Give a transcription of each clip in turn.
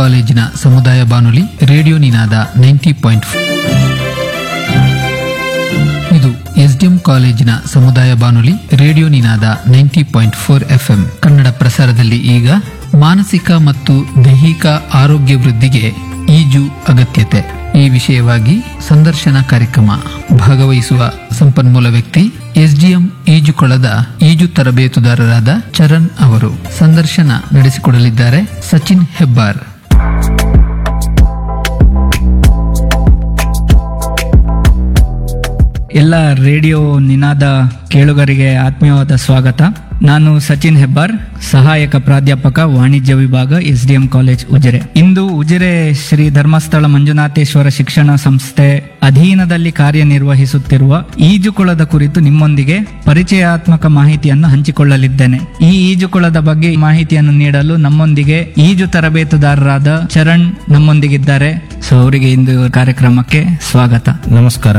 ಕಾಲೇಜಿನ ಸಮುದಾಯ ಬಾನುಲಿ ರೇಡಿಯೋ ನಿನಾದ ನೈಂಟಿ ಪಾಯಿಂಟ್ ಇದು ಎಸ್ಡಿಎಂ ಕಾಲೇಜಿನ ಸಮುದಾಯ ಬಾನುಲಿ radio Ninada ninety point four FM Kannada ಪ್ರಸಾರದಲ್ಲಿ ಈಗ ಮಾನಸಿಕ ಮತ್ತು ದೈಹಿಕ ಆರೋಗ್ಯ ವೃದ್ಧಿಗೆ ಈಜು ಅಗತ್ಯತೆ ಈ ವಿಷಯವಾಗಿ ಸಂದರ್ಶನ ಕಾರ್ಯಕ್ರಮ ಭಾಗವಹಿಸುವ ಸಂಪನ್ಮೂಲ ವ್ಯಕ್ತಿ ಎಸ್ಡಿಎಂ ಈಜುಕೊಳದ ಈಜು ತರಬೇತುದಾರರಾದ ಚರಣ್ ಅವರು ಸಂದರ್ಶನ ನಡೆಸಿಕೊಡಲಿದ್ದಾರೆ ಸಚಿನ್ ಹೆಬ್ಬಾರ್ ಎಲ್ಲ ರೇಡಿಯೋ ನಿನಾದ ಕೇಳುಗರಿಗೆ ಆತ್ಮೀಯವಾದ ಸ್ವಾಗತ ನಾನು ಸಚಿನ್ ಹೆಬ್ಬಾರ್ ಸಹಾಯಕ ಪ್ರಾಧ್ಯಾಪಕ ವಾಣಿಜ್ಯ ವಿಭಾಗ S D M college Ujire ಇಂದು ಉಜಿರೆ ಶ್ರೀ ಧರ್ಮಸ್ಥಳ ಮಂಜುನಾಥೇಶ್ವರ ಶಿಕ್ಷಣ ಸಂಸ್ಥೆ ಅಧೀನದಲ್ಲಿ ಕಾರ್ಯನಿರ್ವಹಿಸುತ್ತಿರುವ ಈಜುಕೊಳದ ಕುರಿತು ನಿಮ್ಮೊಂದಿಗೆ ಪರಿಚಯಾತ್ಮಕ ಮಾಹಿತಿಯನ್ನು ಹಂಚಿಕೊಳ್ಳಲಿದ್ದೇನೆ ಈ ಈಜುಕೊಳದ ಬಗ್ಗೆ ಮಾಹಿತಿಯನ್ನು ನೀಡಲು ನಮ್ಮೊಂದಿಗೆ ಈಜು ತರಬೇತುದಾರರಾದ ಚರಣ್ ನಮ್ಮೊಂದಿಗಿದ್ದಾರೆ ಸೊ ಅವರಿಗೆ ಇಂದು ಕಾರ್ಯಕ್ರಮಕ್ಕೆ ಸ್ವಾಗತ ನಮಸ್ಕಾರ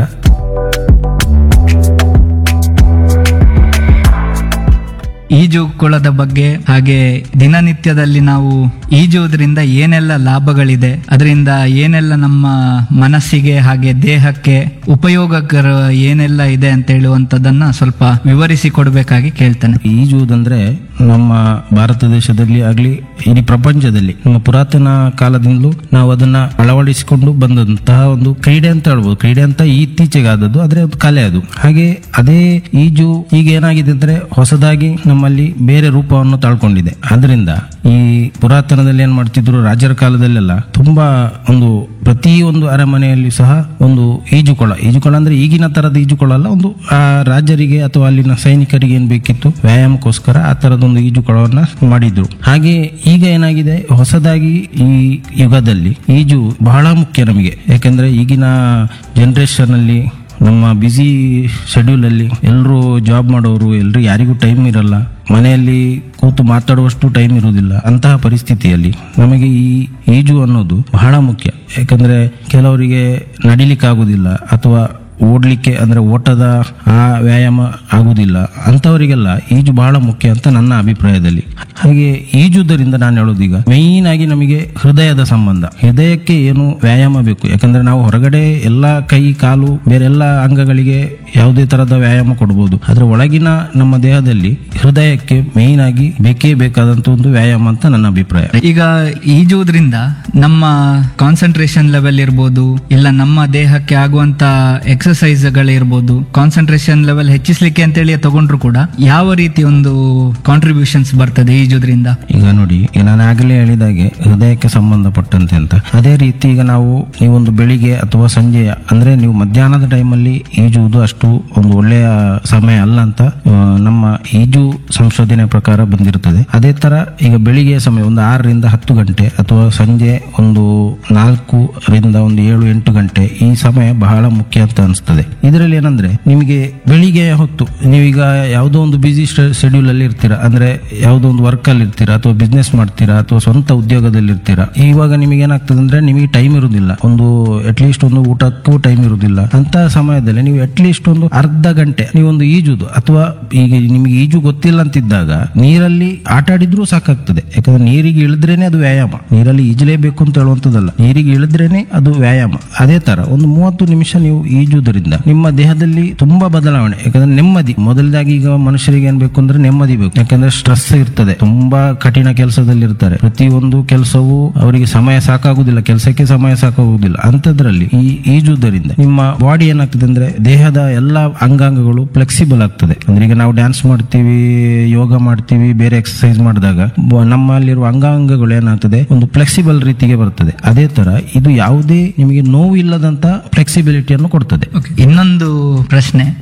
ಈಜು ಕೊಳದ ಬಗ್ಗೆ ಹಾಗೆ ದಿನನಿತ್ಯದಲ್ಲಿ ನಾವು ಈಜುವುದರಿಂದ ಏನೆಲ್ಲ ಲಾಭಗಳಿದೆ ಅದರಿಂದ ಏನೆಲ್ಲ ನಮ್ಮ ಮನಸ್ಸಿಗೆ ಹಾಗೆ ದೇಹಕ್ಕೆ ಉಪಯೋಗಕರ ಏನೆಲ್ಲ ಇದೆ ಅಂತ ಹೇಳುವಂತದನ್ನ ಸ್ವಲ್ಪ ವಿವರಿಸಿ ಕೊಡಬೇಕಾಗಿ ಕೇಳ್ತೇನೆ ಈಜುವುದಂದ್ರೆ ನಮ್ಮ ಭಾರತ ದೇಶದಲ್ಲಿ ಆಗ್ಲಿ ಇಡೀ ಪ್ರಪಂಚದಲ್ಲಿ ನಮ್ಮ ಪುರಾತನ ಕಾಲದಿಂದಲೂ ನಾವು ಅದನ್ನ ಅಳವಡಿಸಿಕೊಂಡು ಬಂದಂತಹ ಒಂದು ಕ್ರೀಡೆ ಅಂತ ಹೇಳ್ಬೋದು ಕ್ರೀಡೆ ಅಂತ ಇತ್ತೀಚೆಗೆ ಆದದ್ದು ಆದ್ರೆ ಅದು ಕಲೆ ಅದು ಹಾಗೆ ಅದೇ ಈಜು ಈಗ ಏನಾಗಿದೆ ಅಂದ್ರೆ ಹೊಸದಾಗಿ ನಮ್ಮಲ್ಲಿ ಬೇರೆ ರೂಪವನ್ನು ತಾಳ್ಕೊಂಡಿದೆ ಆದ್ರಿಂದ ಈ ಪುರಾತನದಲ್ಲಿ ಏನ್ ಮಾಡ್ತಿದ್ರು ರಾಜರ ಕಾಲದಲ್ಲೆಲ್ಲ ತುಂಬಾ ಒಂದು ಪ್ರತಿ ಒಂದು ಅರಮನೆಯಲ್ಲಿ ಸಹ ಒಂದು ಈಜುಕೊಳ ಈಜುಕೊಳ ಅಂದ್ರೆ ಈಗಿನ ತರದ ಈಜುಕೊಳ ಅಲ್ಲ ಒಂದು ಆ ರಾಜರಿಗೆ ಅಥವಾ ಅಲ್ಲಿನ ಸೈನಿಕರಿಗೆ ಏನ್ ಬೇಕಿತ್ತು ವ್ಯಾಯಾಮಕ್ಕೋಸ್ಕರ ಆ ತರದೊಂದು ಈಜುಕೊಳವನ್ನ ಮಾಡಿದ್ರು ಹಾಗೆ ಈಗ ಏನಾಗಿದೆ ಹೊಸದಾಗಿ ಈ ಯುಗದಲ್ಲಿ ಈಜು ಬಹಳ ಮುಖ್ಯ ನಮಗೆ ಯಾಕಂದ್ರೆ ಈಗಿನ ಜನರೇಷನ್ ಅಲ್ಲಿ ನಮ್ಮ ಬ್ಯುಸಿ ಶೆಡ್ಯೂಲ್ ಅಲ್ಲಿ ಎಲ್ಲರೂ ಜಾಬ್ ಮಾಡೋರು ಎಲ್ಲರೂ ಯಾರಿಗೂ ಟೈಮ್ ಇರಲ್ಲ ಮನೆಯಲ್ಲಿ ಕೂತು ಮಾತಾಡುವಷ್ಟು ಟೈಮ್ ಇರುವುದಿಲ್ಲ ಅಂತಹ ಪರಿಸ್ಥಿತಿಯಲ್ಲಿ ನಮಗೆ ಈ ಈಜು ಅನ್ನೋದು ಬಹಳ ಮುಖ್ಯ ಯಾಕಂದ್ರೆ ಕೆಲವರಿಗೆ ನಡಿಲಿಕ್ಕೆ ಆಗುದಿಲ್ಲ ಅಥವಾ ಓಡ್ಲಿಕ್ಕೆ ಅಂದ್ರೆ ಓಟದ ಆ ವ್ಯಾಯಾಮ ಆಗುದಿಲ್ಲ ಅಂತವರಿಗೆಲ್ಲ ಈಜು ಬಹಳ ಮುಖ್ಯ ಅಂತ ನನ್ನ ಅಭಿಪ್ರಾಯದಲ್ಲಿ ಹಾಗೆ ಈಜುವುದರಿಂದ ನಾನು ಹೇಳೋದೀಗ ಮೈನ್ ಆಗಿ ನಮಗೆ ಹೃದಯದ ಸಂಬಂಧ ಹೃದಯಕ್ಕೆ ಏನು ವ್ಯಾಯಾಮ ಬೇಕು ಯಾಕಂದ್ರೆ ನಾವು ಹೊರಗಡೆ ಎಲ್ಲ ಕೈ ಕಾಲು ಬೇರೆ ಎಲ್ಲ ಅಂಗಗಳಿಗೆ ಯಾವುದೇ ತರದ ವ್ಯಾಯಾಮ ಕೊಡ್ಬೋದು ಆದ್ರೆ ಒಳಗಿನ ನಮ್ಮ ದೇಹದಲ್ಲಿ ಹೃದಯಕ್ಕೆ ಮೈನ್ ಆಗಿ ಬೇಕೇ ಬೇಕಾದಂತ ಒಂದು ವ್ಯಾಯಾಮ ಅಂತ ನನ್ನ ಅಭಿಪ್ರಾಯ ಈಗ ಈಜುವುದರಿಂದ ನಮ್ಮ ಕಾನ್ಸಂಟ್ರೇಷನ್ ಲೆವೆಲ್ ಇರ್ಬೋದು ಇಲ್ಲ ನಮ್ಮ ದೇಹಕ್ಕೆ ಆಗುವಂತ ಎಕ್ಸಸೈಸ್ ಗಳಿರ್ಬೋದು ಕಾನ್ಸಂಟ್ರೇಷನ್ ಲೆವೆಲ್ ಹೆಚ್ಚಿಸ್ಲಿಕ್ಕೆ ಅಂತೇಳಿ ತಗೊಂಡ್ರು ಕೂಡ ಯಾವ ರೀತಿ ಒಂದು ಕಾಂಟ್ರಿಬ್ಯೂಷನ್ಸ್ ಬರ್ತದೆ ಈಜುದ್ರಿಂದ ಈಗ ನೋಡಿ ಈಗ ನಾನು ಆಗಲೇ ಹೇಳಿದಾಗೆ ಹೃದಯಕ್ಕೆ ಸಂಬಂಧಪಟ್ಟಂತೆ ಅಂತ ಅದೇ ರೀತಿ ಈಗ ನಾವು ನೀವೊಂದು ಬೆಳಿಗ್ಗೆ ಅಥವಾ ಸಂಜೆಯ ಅಂದ್ರೆ ನೀವು ಮಧ್ಯಾಹ್ನದ ಟೈಮಲ್ಲಿ ಈಜುವುದು ಅಷ್ಟು ಒಂದು ಒಳ್ಳೆಯ ಸಮಯ ಅಲ್ಲ ಅಂತ ಆ, ನಮ್ಮ ಈಜು ಸಂಶೋಧನೆ ಪ್ರಕಾರ ಬಂದಿರುತ್ತದೆ ಅದೇ ತರ ಈಗ ಬೆಳಿಗ್ಗೆ ಸಮಯ ಒಂದು ಆರರಿಂದ ಹತ್ತು ಗಂಟೆ ಅಥವಾ ಸಂಜೆ ಒಂದು ನಾಲ್ಕರಿಂದ ಒಂದು ಏಳು ಎಂಟು ಗಂಟೆ ಈ ಸಮಯ ಬಹಳ ಮುಖ್ಯ ಅಂತ ಅನಿಸ್ತದೆ ಇದರಲ್ಲಿ ಏನಂದ್ರೆ ನಿಮಗೆ ಬೆಳಿಗ್ಗೆ ಹೊತ್ತು ನೀವೀಗ ಯಾವುದೋ ಒಂದು ಬಿಸಿ ಶೆಡ್ಯೂಲ್ ಅಲ್ಲಿ ಇರ್ತೀರಾ ಅಂದ್ರೆ ಯಾವುದೋ ಒಂದು ವರ್ಕ್ ಅಲ್ಲಿ ಇರ್ತೀರಾ ಅಥವಾ ಬಿಸ್ನೆಸ್ ಮಾಡ್ತೀರಾ ಅಥವಾ ಸ್ವಂತ ಉದ್ಯೋಗದಲ್ಲಿ ಇರ್ತೀರಾ ಇವಾಗ ನಿಮಗೆ ಏನಾಗ್ತದೆ ಅಂದ್ರೆ ನಿಮಗೆ ಟೈಮ್ ಇರುವುದಿಲ್ಲ ಒಂದು ಅಟ್ಲೀಸ್ಟ್ ಒಂದು ಊಟಕ್ಕೂ ಟೈಮ್ ಇರುವುದಿಲ್ಲ ಅಂತ ಸಮಯದಲ್ಲಿ ನೀವು ಅಟ್ಲೀಸ್ಟ್ ಒಂದು ಅರ್ಧ ಗಂಟೆ ನೀವೊಂದು ಈಜುದು ಅಥವಾ ಈಗ ನಿಮಗೆ ಈಜು ಗೊತ್ತಿಲ್ಲ ಅಂತಿದ್ದಾಗ ನೀರಲ್ಲಿ ಆಟ ಆಡಿದ್ರೂ ಸಾಕಾಗ್ತದೆ ಯಾಕಂದ್ರೆ ನೀರಿಗೆ ಇಳಿದ್ರೇನೆ ಅದು ವ್ಯಾಯಾಮ ನೀರಲ್ಲಿ ಈಜಲೇಬೇಕು ಅಂತ ಹೇಳುವಂತದ್ದಲ್ಲ ನೀರಿಗೆ ಇಳಿದ್ರೇನೆ ಅದು ವ್ಯಾಯಾಮ ಅದೇ ತರ ಒಂದು ಮೂವತ್ತು ನಿಮಿಷ ನೀವು ಈಜುವುದರಿಂದ ನಿಮ್ಮ ದೇಹದಲ್ಲಿ ತುಂಬಾ ಬದಲಾವಣೆ ಯಾಕಂದ್ರೆ ನೆಮ್ಮದಿ ಮೊದಲದಾಗಿ ಈಗ ಮನುಷ್ಯರಿಗೆ ಏನ್ ಬೇಕು ಅಂದ್ರೆ ನೆಮ್ಮದಿ ಬೇಕು ಯಾಕಂದ್ರೆ ಸ್ಟ್ರೆಸ್ ಇರ್ತದೆ ತುಂಬಾ ಕಠಿಣ ಕೆಲಸದಲ್ಲಿ ಇರ್ತಾರೆ ಪ್ರತಿಯೊಂದು ಕೆಲಸವು ಅವರಿಗೆ ಸಮಯ ಸಾಕಾಗುದಿಲ್ಲ ಕೆಲಸಕ್ಕೆ ಸಮಯ ಸಾಕಾಗುವುದಿಲ್ಲ ಅಂತದ್ರಲ್ಲಿ ಈ ಈಜುವುದರಿಂದ ನಿಮ್ಮ ಬಾಡಿ ಏನಾಗ್ತದೆ ಅಂದ್ರೆ ದೇಹದ ಎಲ್ಲಾ ಅಂಗಾಂಗಗಳು ಫ್ಲೆಕ್ಸಿಬಲ್ ಆಗ್ತದೆ ಅಂದ್ರೆ ಈಗ ನಾವು ಡ್ಯಾನ್ಸ್ ಮಾಡ್ತೀವಿ ಯೋಗ ಮಾಡ್ತೀವಿ ಬೇರೆ ಎಕ್ಸರ್ಸೈಸ್ ಮಾಡಿದಾಗ ಬ- ನಮ್ಮಲ್ಲಿರುವ ಅಂಗಾಂಗಗಳು ಏನಾಗ್ತದೆ ಒಂದು ಫ್ಲೆಕ್ಸಿಬಲ್ ರೀತಿಗೆ ಬರ್ತದೆ ಅದೇ ತರ ಇದು ಯಾವುದೇ ನಿಮಗೆ ನೋವು ಇಲ್ಲದಂತ ಫ್ಲೆಕ್ಸಿಬಿಲಿಟಿಯನ್ನು ಕೊಡ್ತದೆ ಇನ್ನೊಂದು ಪ್ರಶ್ನೆ